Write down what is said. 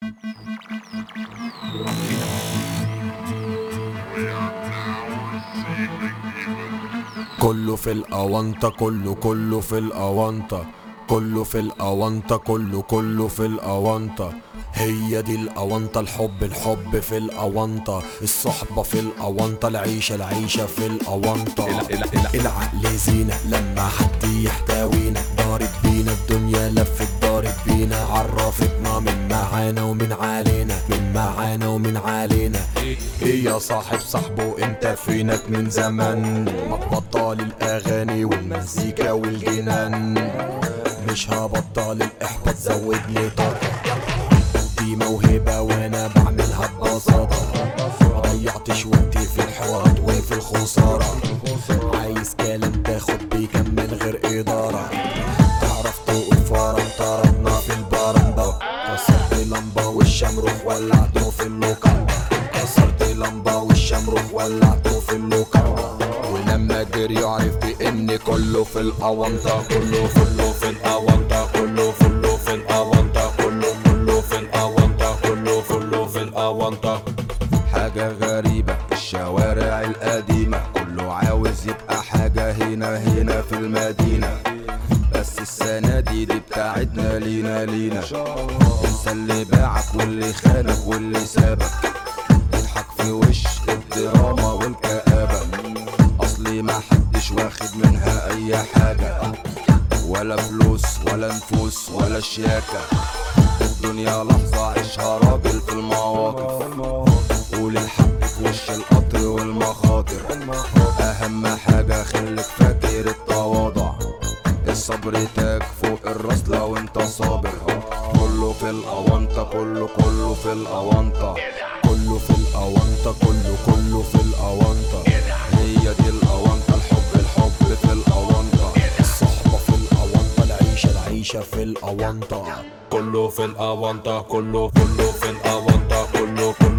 كله في الأونطة كله كله في الأونطة كله في الأونطة كله كله في الأونطة هي دي الأونطة الحب الحب في الأونطة الصحبة في الأونطة العيشة العيشة في الأونطة العقل زينة لما حد يحتوينا ضارب بينا الدنيا لفت ضارب بينا عرفتنا من معانا ومن علينا من معانا ومن علينا ايه يا صاحب صاحبه انت فينك من زمان ما تبطل الاغاني والمزيكا والجنان مش هبطل الاحباط زود لي طاقه دي موهبه وانا بعملها ببساطه ما ضيعتش وقتي في الحوارات وفي الخساره عايز كلام تاخد بيه كم من غير اداره تعرف تقول فرن طردنا في البرندة كسرت لمبة والشمروخ ولعته في اللوكاندا كسرت لمبة والشمروخ ولعته في اللوكاندا ولما جري عرفت ان كله في الاونطة كله كله في الاونطة كله كله في الاونطة كله كله في الاونطة كله كله في الاونطة حاجة غريبة الشوارع القديمة كله عاوز يبقى حاجة هنا هنا في المدينة بس السنة دي دي بتاعتنا لينا لينا انسى اللي باعك واللي خانك واللي سابك اضحك في وش الدراما والكآبة اصلي ما حدش واخد منها اي حاجة ولا فلوس ولا نفوس ولا شياكة الدنيا لحظة عيشها راجل في المواقف قول الحق في وش القطر والمخاطر اهم حاجة خليك فاكر التواضع الصبر تاج فوق الراس لو انت صابر كله في الاونطة كله كله في الاونطة كله في الاونطة كله كله في الاونطة هي دي الاونطة الحب الحب في الاونطة الصحبة في الاونطة العيشة العيشة في الاونطة كله في الأونطة كله كله في الأونطة كله كله